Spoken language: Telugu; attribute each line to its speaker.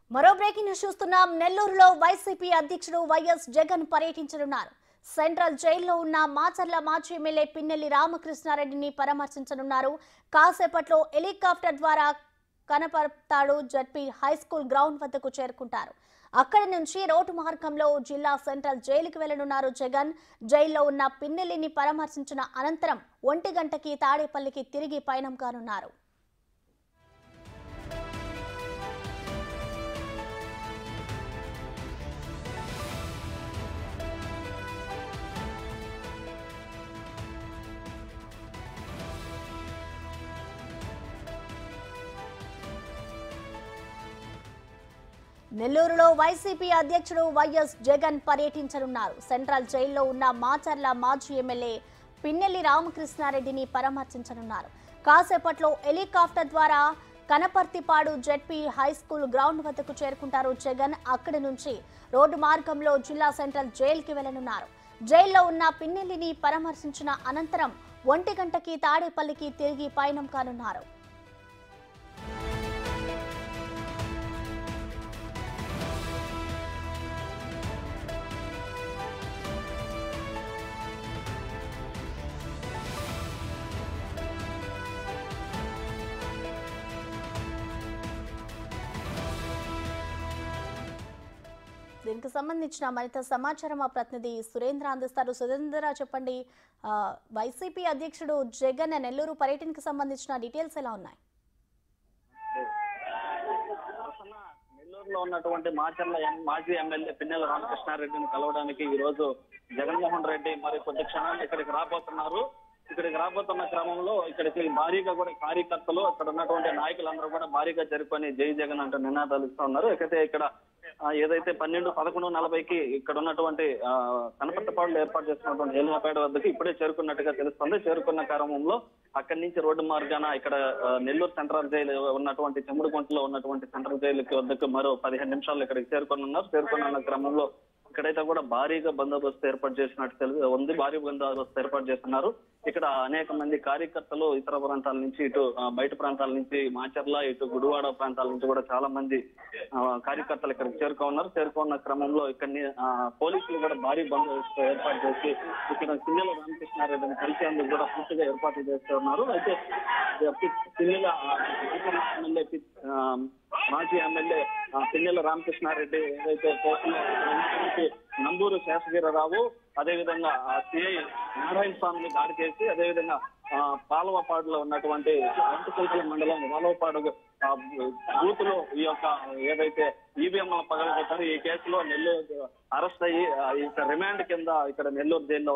Speaker 1: మరో బ్రేకింగ్ న్యూస్ చూస్తున్నాం నెల్లూరులో వైసీపీ అధ్యక్షుడు వైఎస్ జగన్ పర్యటించనున్నారు సెంట్రల్ జైల్లో ఉన్న మాచర్ల మాజీ ఎమ్మెల్యే పిన్నెల్లి రామకృష్ణారెడ్డిని పరామర్శించనున్నారు కాసేపట్లో హెలికాప్టర్ ద్వారా కనపడతాడు జడ్పీ హై స్కూల్ గ్రౌండ్ వద్దకు చేరుకుంటారు అక్కడి నుంచి రోడ్డు మార్గంలో జిల్లా సెంట్రల్ జైలుకి వెళ్లనున్నారు జగన్ జైల్లో ఉన్న పిన్నెల్లిని పరామర్శించిన అనంతరం ఒంటి గంటకి తాడేపల్లికి తిరిగి పయనం కానున్నారు నెల్లూరులో వైసీపీ అధ్యక్షుడు వైఎస్ జగన్ పర్యటించనున్నారు సెంట్రల్ జైల్లో ఉన్న మాచర్ల మాజీ ఎమ్మెల్యే పిన్నెల్లి రామకృష్ణారెడ్డిని పరామర్శించనున్నారు కాసేపట్లో హెలికాప్టర్ ద్వారా Kanaparthipadu ZP high school ground వద్దకు చేరుకుంటారు జగన్ అక్కడి నుంచి రోడ్డు మార్గంలో జిల్లా సెంట్రల్ జైలుకి వెళ్లనున్నారు జైల్లో ఉన్న పిన్నెల్లిని పరామర్శించిన అనంతరం ఒంటి గంటకి తాడేపల్లికి తిరిగి పయనం కానున్నారు దీనికి సంబంధించిన మరింత సమాచారం మా ప్రతినిధి సురేంద్ర అందిస్తారు సురేంద్ర చెప్పండి ఆ, వైసీపీ అధ్యక్షుడు జగన్ నెల్లూరు పర్యటనకు సంబంధించిన డీటెయిల్స్ ఎలా ఉన్నాయి
Speaker 2: ప్రసన్న నెల్లూరులో ఉన్నటువంటి మాచర్ల ఎం- మాజీ ఎమ్మెల్యే పిన్నెల రామకృష్ణారెడ్డిని కలవడానికి ఈ రోజు జగన్మోహన్ రెడ్డి మరి కొద్ది క్షణాలు ఇక్కడికి రాబోతున్నారు ఇక్కడికి రాబోతున్న క్రమంలో ఇక్కడికి భారీగా కూడా కార్యకర్తలు అక్కడ ఉన్నటువంటి నాయకులందరూ కూడా భారీగా జరుపుకొని జై జగన్ అంటూ నినాదాలు ఇస్తూ ఉన్నారు అయితే ఇక్కడ ఆ, ఏదైతే పన్నెండు పదకొండు నలభైకి ఇక్కడ ఉన్నటువంటి ఆ, కనపట్టపాడులో ఏర్పాటు చేస్తున్నటువంటి హేలియాపేట వద్దకు ఇప్పుడే చేరుకున్నట్టుగా తెలుస్తుంది చేరుకున్న క్రమంలో అక్కడి నుంచి రోడ్డు మార్గాన ఇక్కడ ఆ, నెల్లూరు సెంట్రల్ జైలు ఉన్నటువంటి చెముడుగుంటలో ఉన్నటువంటి సెంట్రల్ జైలుకి వద్దకు మరో పదిహేను నిమిషాలు ఇక్కడికి చేరుకున్నారు చేరుకున్న క్రమంలో ఇక్కడైతే కూడా భారీగా బందోబస్తు ఏర్పాటు చేసినట్టు తెలుసు ఉంది భారీ బందోబస్తు ఏర్పాటు చేస్తున్నారు ఇక్కడ అనేక మంది కార్యకర్తలు ఇతర ప్రాంతాల నుంచి ఇటు ఆ, బయట ప్రాంతాల నుంచి మాచర్ల ఇటు గుడివాడ ప్రాంతాల నుంచి కూడా చాలా మంది ఆ, కార్యకర్తలు ఇక్కడికి చేరుకున్నారు చేరుకున్న క్రమంలో ఇక్కడ పోలీసులు కూడా భారీ బందోబస్తు ఏర్పాటు చేసి ఇక్కడ పిల్లల రామకృష్ణారెడ్డిని కలిసేందుకు కూడా పూర్తిగా ఏర్పాట్లు చేస్తున్నారు అయితే పిల్లల ఎమ్మెల్యే పి- ఆ, మాజీ ఎమ్మెల్యే ఆ, పిన్నెల రామకృష్ణారెడ్డి ఏదైతే కోర్టులో ఉన్నటువంటి నంబూరు శేషగిరరావు అదేవిధంగా సిఐ నారాయణ స్వామిని దాడి చేసి అదేవిధంగా ఆ, పాలవపాడులో ఉన్నటువంటి అంటుకల్పల మండలం పాలవపాడు ఆ, బూతులో ఈ యొక్క ఏదైతే ఈవీఎంల పగలగొట్టారో ఈ కేసులో నెల్లూరు అరెస్ట్ అయ్యి ఆ, ఇక రిమాండ్ కింద ఇక్కడ నెల్లూరు జైల్లో